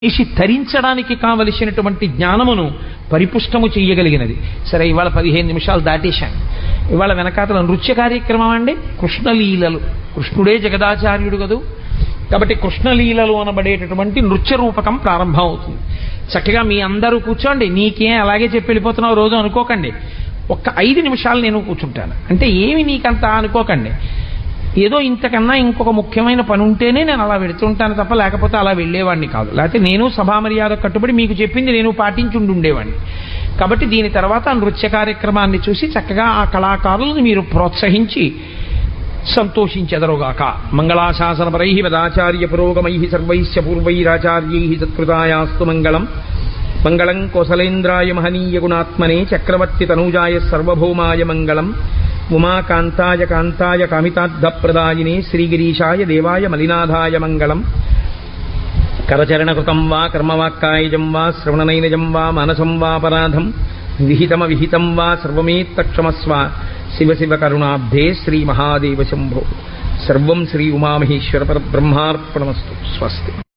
మనిషి తరించడానికి కావలసినటువంటి జ్ఞానమును పరిపుష్టము చేయగలిగినది సరే ఇవాళ పదిహేను నిమిషాలు దాటేశాను ఇవాళ వెనకాతల నృత్య కార్యక్రమం అండి కృష్ణలీలలు కృష్ణుడే జగదాచార్యుడు కదూ కాబట్టి కృష్ణలీలలు అనబడేటటువంటి నృత్య రూపకం ప్రారంభం అవుతుంది చక్కగా మీ అందరూ కూర్చోండి నీకేం అలాగే చెప్పి వెళ్ళిపోతున్నావు రోజు అనుకోకండి ఒక్క ఐదు నిమిషాలు నేను కూర్చుంటాను అంటే ఏమి నీకంత అనుకోకండి ఏదో ఇంతకన్నా ఇంకొక ముఖ్యమైన పని ఉంటేనే నేను అలా వెళుతుంటాను తప్ప లేకపోతే అలా వెళ్ళేవాడిని కాదు లేకపోతే నేను సభా మర్యాద కట్టుబడి మీకు చెప్పింది నేను పాటించుండి ఉండేవాడిని కాబట్టి దీని తర్వాత ఆ నృత్య కార్యక్రమాన్ని చూసి చక్కగా ఆ కళాకారులను మీరు ప్రోత్సహించి సంతోషించెదరుగాక మంగళాశాసనపరై పదాచార్య పురోగమై సర్వైశ్చ పూర్వైరాచార్యై సత్కృతాయాస్తు మంగళం మంగళం కోసలేంద్రాయ మహనీయ గుణాత్మనే చక్రవర్తి తనూజాయ సర్వభౌమాయ మంగళం ఉమాకాంతాయ కాంతాయ కామితార్థప్రదాయినే శ్రీగిరీశాయ దేవాయ మలినాథాయ మంగళం కరచరణకృతం వా కర్మవాక్కాయజం వా శ్రవణనైనజం వా మానసం వాపరాధం విహితమ విహితం వా సర్వమేత్తక్షమస్వ శివ శివ కరుణాబ్ధే శ్రీ మహాదేవ శంభో సర్వం శ్రీ ఉమామహేశ్వర పరబ్రహ్మార్పణమస్తు స్వస్తి